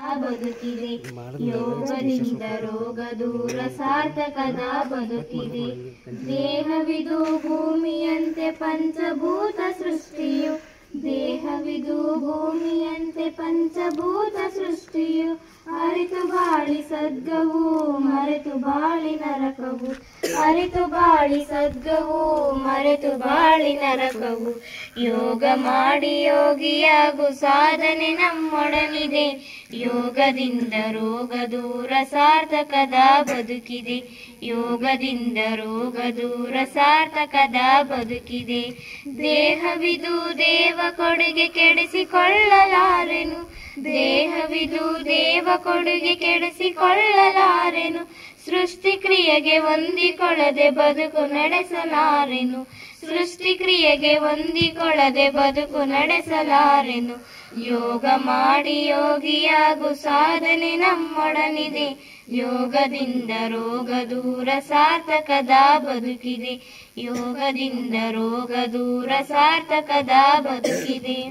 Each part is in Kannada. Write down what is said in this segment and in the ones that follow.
ಬದುಕಿದೆ ಯೋಗದಿಂದ ರೋಗ ದೂರ ಸಾರ್ಥಕದ ಬದುಕಿದೆ ದೇಹವಿದು ಭೂಮಿಯಂತೆ ಪಂಚಭೂತ ಸೃಷ್ಟಿಯು ದೇಹವಿದು ಭೂಮಿಯಂತೆ ಪಂಚಭೂತ ಸೃಷ್ಟಿಯು ಅರಿತು ಬಾಳಿ ಸದ್ಗವು ಮರೆತು ಬಾಳಿ ನರಕವು ಅರಿತು ಬಾಳಿ ಸದ್ಗವು ಮರೆತು ಬಾಳಿ ನರಕವು ಯೋಗ ಮಾಡಿ ಯೋಗಿಯಾಗು ಸಾಧನೆ ನಮ್ಮೊಡನಿದೆ ಯೋಗದಿಂದ ರೋಗ ದೂರ ಸಾರ್ಥಕದ ಬದುಕಿದೆ ಯೋಗದಿಂದ ರೋಗ ದೂರ ಸಾರ್ಥಕದ ಬದುಕಿದೆ ದೇಹವಿದು ದೇವ ಕೊಡುಗೆ ಕೆಡಿಸಿಕೊಳ್ಳಲಾರೆನು ದೇಹವಿದು ದೇವ ಕೊಡುಗೆ ಕೆಡಿಸಿಕೊಳ್ಳಲಾರೆನು ಸೃಷ್ಟಿ ಕ್ರಿಯೆಗೆ ಹೊಂದಿಕೊಳ್ಳದೆ ಬದುಕು ನಡೆಸಲಾರೆನು ಸೃಷ್ಟಿ ಕ್ರಿಯೆಗೆ ಹೊಂದಿಕೊಳ್ಳದೆ ಬದುಕು ನಡೆಸಲಾರೆನು ಯೋಗ ಮಾಡಿ ಯೋಗಿಯಾಗು ಸಾಧನೆ ನಮ್ಮೊಡನಿದೆ ಯೋಗದಿಂದ ರೋಗ ದೂರ ಸಾರ್ಥಕದ ಬದುಕಿದೆ ಯೋಗದಿಂದ ರೋಗ ದೂರ ಸಾರ್ಥಕದ ಬದುಕಿದೆ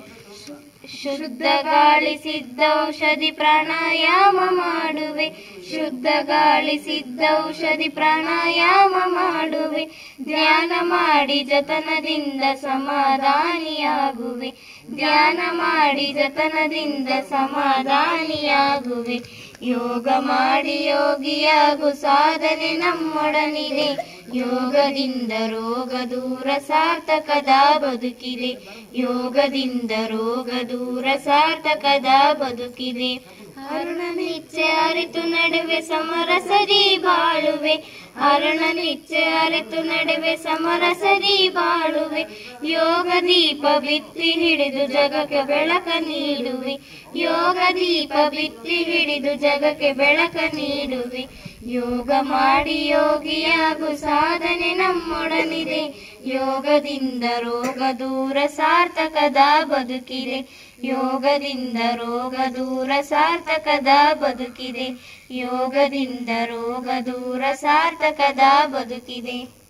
ಶುದ್ಧ ಗಾಳಿ ಸಿದ್ಧ ಔಷಧಿ ಪ್ರಾಣಾಯಾಮ ಮಾಡುವೆ ಶುದ್ಧ ಗಾಳಿ ಸಿದ್ಧ ಔಷಧಿ ಪ್ರಾಣಾಯಾಮ ಮಾಡುವೆ ಧ್ಯಾನ ಮಾಡಿ ಜತನದಿಂದ ಸಮಾಧಾನಿಯಾಗುವೆ ಧ್ಯಾನ ಮಾಡಿ ಜತನದಿಂದ ಸಮಾಧಾನಿಯಾಗುವೆ ಯೋಗ ಮಾಡಿ ಯೋಗಿಯಾಗು ಸಾಧನೆ ನಮ್ಮೊಡನಿದೆ ಯೋಗದಿಂದ ರೋಗ ದೂರ ಸಾರ್ಥಕದ ಬದುಕಿದೆ ಯೋಗದಿಂದ ರೋಗ ದೂರ ಸಾರ್ಥಕದ ಬದುಕಿದೆ ಅರುಣನಿಚ್ಛೆ ಅರಿತು ನಡುವೆ ಸಮರಸರಿ ಬಾಳುವೆ ಅರುಣನಿಚ್ಛೆ ಅರಿತು ನಡುವೆ ಸಮರಸರಿ ಬಾಳುವೆ ಯೋಗ ದೀಪ ಬಿತ್ತಿ ಹಿಡಿದು ಜಗಕ್ಕೆ ಬೆಳಕ ನೀಡುವೆ ಯೋಗ ದೀಪ ಬಿತ್ತಿ ಹಿಡಿದು ಜಗಕ್ಕೆ ಬೆಳಕ ನೀಡುವೆ ಯೋಗ ಮಾಡಿ ಯೋಗಿಯಾಗು ಸಾಧನೆ ನಮ್ಮೊಡನಿದೆ ಯೋಗದಿಂದ ರೋಗ ದೂರ ಸಾರ್ಥಕದ ಬದುಕಿದೆ ಯೋಗದಿಂದ ರೋಗ ದೂರ ಸಾರ್ಥಕದ ಬದುಕಿದೆ ಯೋಗದಿಂದ ರೋಗ ದೂರ ಸಾರ್ಥಕದ ಬದುಕಿದೆ